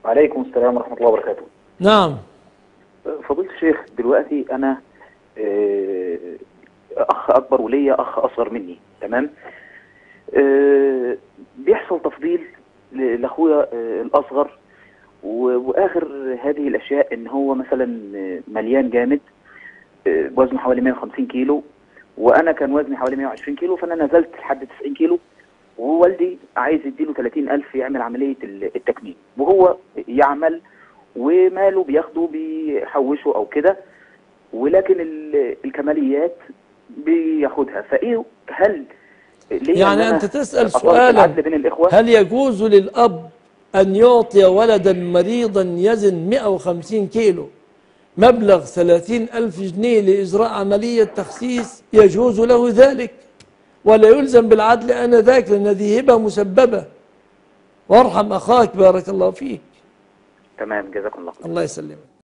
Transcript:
وعليكم السلام ورحمة الله وبركاته نعم فضيلة الشيخ دلوقتي أنا آه، أخ أكبر وليا أخ أصغر مني تمام آه، بيحصل تفضيل ل- لأخويا آه، الأصغر و- وآخر هذه الأشياء إن هو مثلا آه، مليان جامد آه، وزنه حوالي 150 كيلو وأنا كان وزني حوالي 120 كيلو فأنا نزلت لحد 90 كيلو ووالدي عايز يديله 30 ألف يعمل عملية ال- التكميم وهو يعمل وماله بياخده بيحوشه أو كده ولكن ال- الكماليات بياخدها فإيه هل ليه إن يعني أنا أنت تسأل أطالب سؤالا العدل بين الإخوة هل يجوز للأب أن يعطي ولدا مريضا يزن 150 كيلو مبلغ 30 ألف جنيه لإجراء عملية تخسيس يجوز له ذلك ولا يلزم بالعدل آنذاك لأن هذه هبة مسببة وارحم أخاك بارك الله فيك تمام جزاكم الله خير الله يسلمك